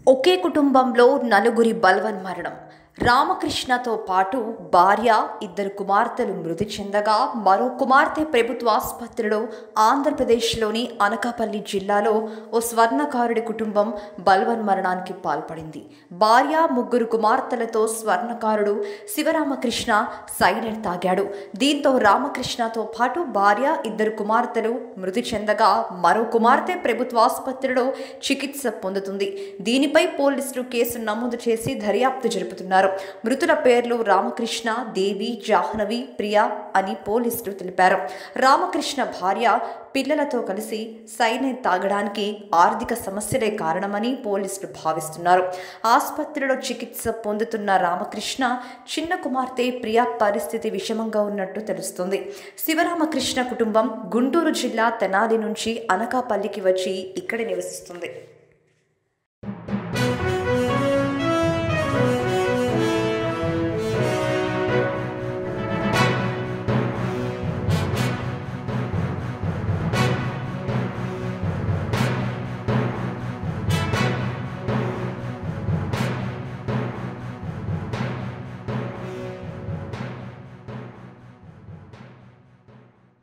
ఒకే కుటుంబంలో నలుగురి బల్వన్ మరణం రామకృష్ణతో పాటు భార్య ఇద్దరు కుమార్తెలు మృతి చెందగా మరో కుమార్తె ప్రభుత్వ ఆసుపత్రిలో ఆంధ్రప్రదేశ్లోని అనకాపల్లి జిల్లాలో ఓ స్వర్ణకారుడి కుటుంబం బల్వన్ మరణానికి పాల్పడింది భార్య ముగ్గురు కుమార్తెలతో స్వర్ణకారుడు శివరామకృష్ణ సైనైడ్ తాగాడు దీంతో రామకృష్ణతో పాటు భార్య ఇద్దరు కుమార్తెలు మృతి చెందగా మరో కుమార్తె ప్రభుత్వ ఆసుపత్రిలో చికిత్స పొందుతుంది దీనిపై పోలీసులు కేసు నమోదు చేసి దర్యాప్తు జరుపుతున్నారు మృతుల పేర్లు రామకృష్ణ దేవి జాహ్నవి ప్రియ అని పోలీసులు తెలిపారు రామకృష్ణ భార్య పిల్లలతో కలిసి సైనైడ్ తాగడానికి ఆర్థిక సమస్యలే కారణమని పోలీసులు భావిస్తున్నారు ఆసుపత్రిలో చికిత్స పొందుతున్న రామకృష్ణ చిన్న కుమార్తె ప్రియ పరిస్థితి విషమంగా ఉన్నట్టు తెలుస్తుంది శివరామకృష్ణ కుటుంబం గుంటూరు జిల్లా తెనాలి నుంచి అనకాపల్లికి వచ్చి ఇక్కడ నివసిస్తుంది